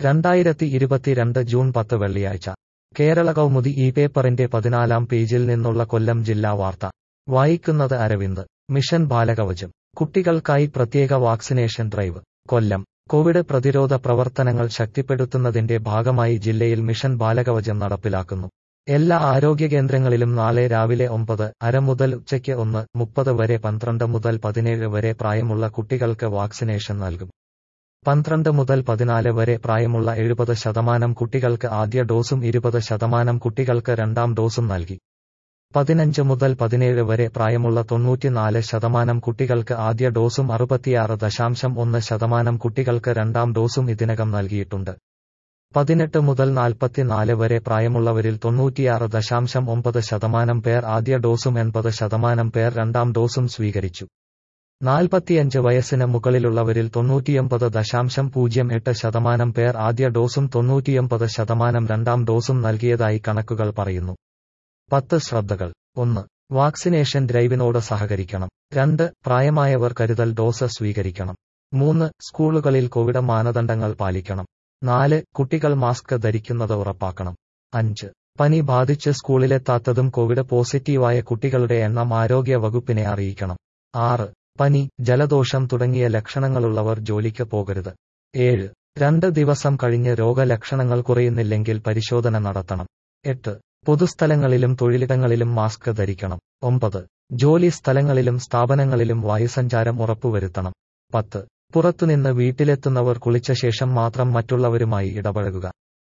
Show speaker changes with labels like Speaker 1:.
Speaker 1: രണ്ടായിരത്തി ഇരുപത്തിരണ്ട് ജൂൺ പത്ത് വെള്ളിയാഴ്ച കേരള കൗമുദി ഈ പേപ്പറിന്റെ പതിനാലാം പേജിൽ നിന്നുള്ള കൊല്ലം ജില്ലാ വാർത്ത വായിക്കുന്നത് അരവിന്ദ് മിഷൻ ബാലകവചം കുട്ടികൾക്കായി പ്രത്യേക വാക്സിനേഷൻ ഡ്രൈവ് കൊല്ലം കോവിഡ് പ്രതിരോധ പ്രവർത്തനങ്ങൾ ശക്തിപ്പെടുത്തുന്നതിന്റെ ഭാഗമായി ജില്ലയിൽ മിഷൻ ബാലകവചം നടപ്പിലാക്കുന്നു എല്ലാ ആരോഗ്യ കേന്ദ്രങ്ങളിലും നാളെ രാവിലെ ഒമ്പത് അര മുതൽ ഉച്ചയ്ക്ക് ഒന്ന് മുപ്പത് വരെ പന്ത്രണ്ട് മുതൽ പതിനേഴ് വരെ പ്രായമുള്ള കുട്ടികൾക്ക് വാക്സിനേഷൻ നൽകും പന്ത്രണ്ട് മുതൽ പതിനാല് വരെ പ്രായമുള്ള എഴുപത് ശതമാനം കുട്ടികൾക്ക് ആദ്യ ഡോസും ഇരുപത് ശതമാനം കുട്ടികൾക്ക് രണ്ടാം ഡോസും നൽകി പതിനഞ്ച് മുതൽ പതിനേഴ് വരെ പ്രായമുള്ള തൊണ്ണൂറ്റിനാല് ശതമാനം കുട്ടികൾക്ക് ആദ്യ ഡോസും അറുപത്തിയാറ് ദശാംശം ഒന്ന് ശതമാനം കുട്ടികൾക്ക് രണ്ടാം ഡോസും ഇതിനകം നൽകിയിട്ടുണ്ട് പതിനെട്ട് മുതൽ നാൽപ്പത്തിനാല് വരെ പ്രായമുള്ളവരിൽ തൊണ്ണൂറ്റിയാറ് ദശാംശം ഒമ്പത് ശതമാനം പേർ ആദ്യ ഡോസും എൺപത് ശതമാനം പേർ രണ്ടാം ഡോസും സ്വീകരിച്ചു നാൽപ്പത്തിയഞ്ച് വയസ്സിന് മുകളിലുള്ളവരിൽ തൊണ്ണൂറ്റിയൊമ്പത് ദശാംശം പൂജ്യം എട്ട് ശതമാനം പേർ ആദ്യ ഡോസും തൊണ്ണൂറ്റിയൊമ്പത് ശതമാനം രണ്ടാം ഡോസും നൽകിയതായി കണക്കുകൾ പറയുന്നു പത്ത് ശ്രദ്ധകൾ ഒന്ന് വാക്സിനേഷൻ ഡ്രൈവിനോട് സഹകരിക്കണം രണ്ട് പ്രായമായവർ കരുതൽ ഡോസ് സ്വീകരിക്കണം മൂന്ന് സ്കൂളുകളിൽ കോവിഡ് മാനദണ്ഡങ്ങൾ പാലിക്കണം നാല് കുട്ടികൾ മാസ്ക് ധരിക്കുന്നത് ഉറപ്പാക്കണം അഞ്ച് പനി ബാധിച്ച് സ്കൂളിലെത്താത്തതും കോവിഡ് പോസിറ്റീവായ കുട്ടികളുടെ എണ്ണം ആരോഗ്യ വകുപ്പിനെ അറിയിക്കണം ആറ് പനി ജലദോഷം തുടങ്ങിയ ലക്ഷണങ്ങളുള്ളവർ ജോലിക്ക് പോകരുത് ഏഴ് രണ്ട് ദിവസം കഴിഞ്ഞ് രോഗലക്ഷണങ്ങൾ കുറയുന്നില്ലെങ്കിൽ പരിശോധന നടത്തണം എട്ട് പൊതുസ്ഥലങ്ങളിലും തൊഴിലിടങ്ങളിലും മാസ്ക് ധരിക്കണം ഒമ്പത് ജോലി സ്ഥലങ്ങളിലും സ്ഥാപനങ്ങളിലും വായുസഞ്ചാരം ഉറപ്പുവരുത്തണം പത്ത് പുറത്തുനിന്ന് വീട്ടിലെത്തുന്നവർ കുളിച്ച ശേഷം മാത്രം മറ്റുള്ളവരുമായി ഇടപഴകുക